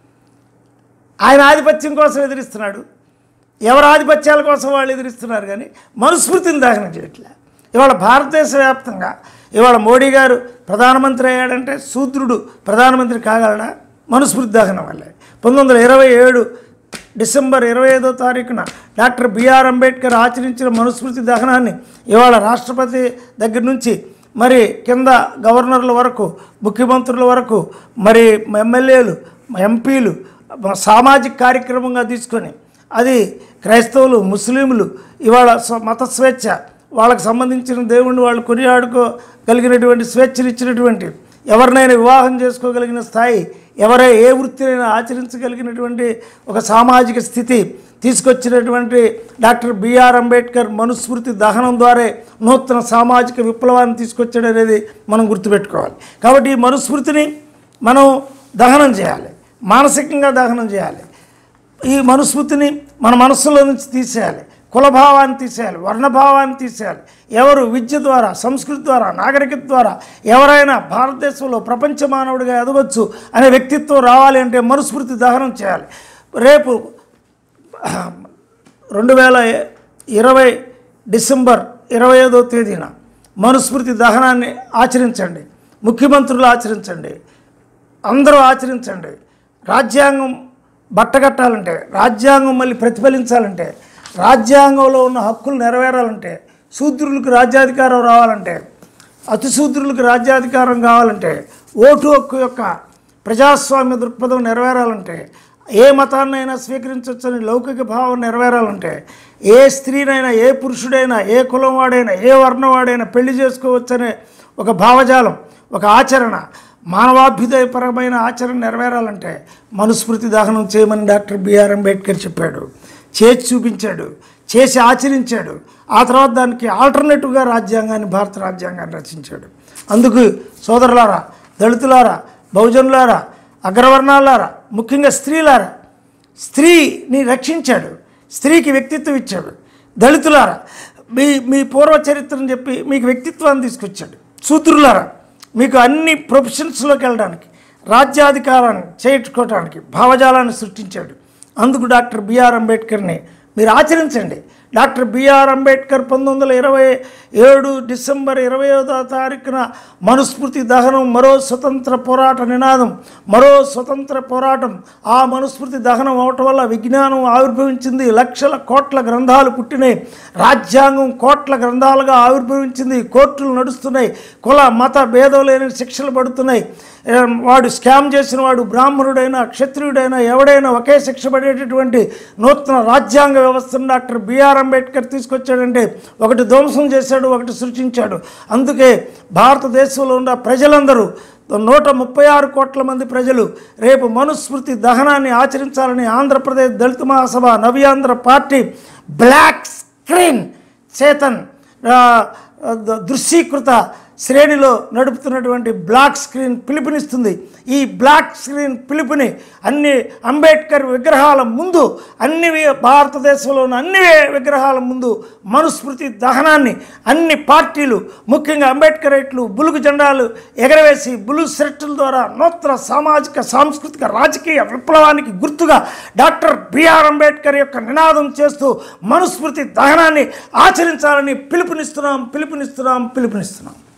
ఆయన ఆధిపత్యం కోసం ఎదిరిస్తున్నాడు ఎవరి ఆధిపత్యాల కోసం వాళ్ళు ఎదిరిస్తున్నారు కానీ మనుస్మృతిని దహనం చేయట్లే ఇవాళ భారతదేశ వ్యాప్తంగా ఇవాళ మోడీ గారు ప్రధానమంత్రి అయ్యాడంటే శూద్రుడు ప్రధానమంత్రి కాగలడా మనుస్మృతి దహనం వల్లే పంతొమ్మిది వందల ఇరవై ఏడు డిసెంబర్ ఇరవై ఐదో తారీఖున డాక్టర్ బిఆర్ అంబేద్కర్ ఆచరించిన మనుస్మృతి దహనాన్ని ఇవాళ రాష్ట్రపతి దగ్గర నుంచి మరి కింద గవర్నర్ల వరకు ముఖ్యమంత్రుల వరకు మరి ఎమ్మెల్యేలు ఎంపీలు సామాజిక కార్యక్రమంగా తీసుకొని అది క్రైస్తవులు ముస్లింలు ఇవాళ స్వ- మత స్వేచ్ఛ వాళ్ళకి సంబంధించిన దేవుణ్ణి వాళ్ళు కొనియాడుకోగలిగినటువంటి స్వేచ్ఛను ఇచ్చినటువంటి ఎవరినైనా వివాహం చేసుకోగలిగిన స్థాయి ఎవరై ఏ వృత్తినైనా ఆచరించగలిగినటువంటి ఒక సామాజిక స్థితి తీసుకొచ్చినటువంటి డాక్టర్ బిఆర్ అంబేద్కర్ మనుస్మృతి దహనం ద్వారా నూతన సామాజిక విప్లవాన్ని తీసుకొచ్చాడు అనేది మనం గుర్తుపెట్టుకోవాలి కాబట్టి ఈ మనుస్మృతిని మనం దహనం చేయాలి మానసికంగా దహనం చేయాలి ఈ మనుస్మృతిని మన మనస్సులో నుంచి తీసేయాలి కులభావాన్ని తీసేయాలి వర్ణభావాన్ని తీసేయాలి ఎవరు విద్య ద్వారా సంస్కృతి ద్వారా నాగరికత ద్వారా ఎవరైనా భారతదేశంలో ప్రపంచ మానవుడిగా ఎదగొచ్చు అనే వ్యక్తిత్వం రావాలి అంటే మనుస్మృతి దహనం చేయాలి రేపు రెండు వేల ఇరవై డిసెంబర్ ఇరవై ఐదో తేదీన మనుస్మృతి దహనాన్ని ఆచరించండి ముఖ్యమంత్రులు ఆచరించండి అందరూ ఆచరించండి రాజ్యాంగం బట్టగట్టాలంటే రాజ్యాంగం మళ్ళీ ప్రతిఫలించాలంటే రాజ్యాంగంలో ఉన్న హక్కులు నెరవేరాలంటే శూద్రులకు రాజ్యాధికారం రావాలంటే అతి శూద్రులకు రాజ్యాధికారం కావాలంటే ఓటు హక్కు యొక్క ప్రజాస్వామ్య దృక్పథం నెరవేరాలంటే ఏ మతాన్నైనా స్వీకరించవచ్చని లౌకిక భావం నెరవేరాలంటే ఏ స్త్రీనైనా ఏ పురుషుడైనా ఏ కులం వాడైనా ఏ వర్ణం వాడైనా పెళ్లి చేసుకోవచ్చనే ఒక భావజాలం ఒక ఆచరణ మానవాభ్యుదయపరమైన ఆచరణ నెరవేరాలంటే మనుస్మృతి దహనం చేయమని డాక్టర్ బిఆర్ అంబేద్కర్ చెప్పాడు చేసి చూపించాడు చేసి ఆచరించాడు ఆ తర్వాత దానికి ఆల్టర్నేటివ్గా రాజ్యాంగాన్ని భారత రాజ్యాంగాన్ని రచించాడు అందుకు సోదరులారా దళితులారా బహుజనులారా అగ్రవర్ణాలారా ముఖ్యంగా స్త్రీలారా స్త్రీని రక్షించాడు స్త్రీకి వ్యక్తిత్వం ఇచ్చాడు దళితులారా మీ మీ పూర్వ చరిత్రను చెప్పి మీకు వ్యక్తిత్వాన్ని తీసుకొచ్చాడు శూద్రులారా మీకు అన్ని ప్రొఫెషన్స్లోకి వెళ్ళడానికి రాజ్యాధికారాన్ని చేయించుకోవడానికి భావజాలాన్ని సృష్టించాడు అందుకు డాక్టర్ బిఆర్ అంబేద్కర్ని మీరు ఆచరించండి డాక్టర్ బిఆర్ అంబేద్కర్ పంతొమ్మిది వందల ఇరవై ఏడు డిసెంబర్ ఇరవై ఐదో తారీఖున మనుస్మృతి దహనం మరో స్వతంత్ర పోరాట నినాదం మరో స్వతంత్ర పోరాటం ఆ మనుస్మృతి దహనం అవటం వల్ల విజ్ఞానం ఆవిర్భవించింది లక్షల కోట్ల గ్రంథాలు పుట్టినాయి రాజ్యాంగం కోట్ల గ్రంథాలుగా ఆవిర్భవించింది కోర్టులు నడుస్తున్నాయి కుల మత భేదం లేని శిక్షలు పడుతున్నాయి ఏ, వాడు స్కామ్ చేసిన వాడు బ్రాహ్మణుడైనా క్షత్రియుడైనా ఎవడైనా ఒకే శిక్ష పడేటటువంటి నూతన రాజ్యాంగ వ్యవస్థను డాక్టర్ బిఆర్ అంబేద్కర్ తీసుకొచ్చాడంటే ఒకటి ధ్వంసం చేశాడు ఒకటి సృష్టించాడు అందుకే భారతదేశంలో ఉన్న ప్రజలందరూ నూట ముప్పై ఆరు కోట్ల మంది ప్రజలు రేపు మనుస్మృతి దహనాన్ని ఆచరించాలని ఆంధ్రప్రదేశ్ దళిత మహాసభ నవ్యాంధ్ర పార్టీ బ్లాక్ స్క్రీన్ చేతన్ ఆ, ద- దృశ్యీకృత శ్రేణిలో నడుపుతున్నటువంటి బ్లాక్ స్క్రీన్ పిలుపునిస్తుంది ఈ బ్లాక్ స్క్రీన్ పిలుపుని అన్ని అంబేద్కర్ విగ్రహాల ముందు అన్ని వి- భారతదేశంలో ఉన్న అన్ని విగ్రహాల ముందు మనుస్మృతి దహనాన్ని అన్ని పార్టీలు ముఖ్యంగా అంబేద్కరైట్లు బులుగు జెండాలు ఎగరవేసి బులు షర్టుల ద్వారా నూతన సామాజిక సాంస్కృతిక రాజకీయ విప్లవానికి గుర్తుగా డాక్టర్ బిఆర్ అంబేద్కర్ యొక్క నినాదం చేస్తూ మనుస్మృతి దహనాన్ని ఆచరించాలని పిలుపునిస్తున్నాం పిలుపునిస్తున్నాం పిలుపునిస్తున్నాం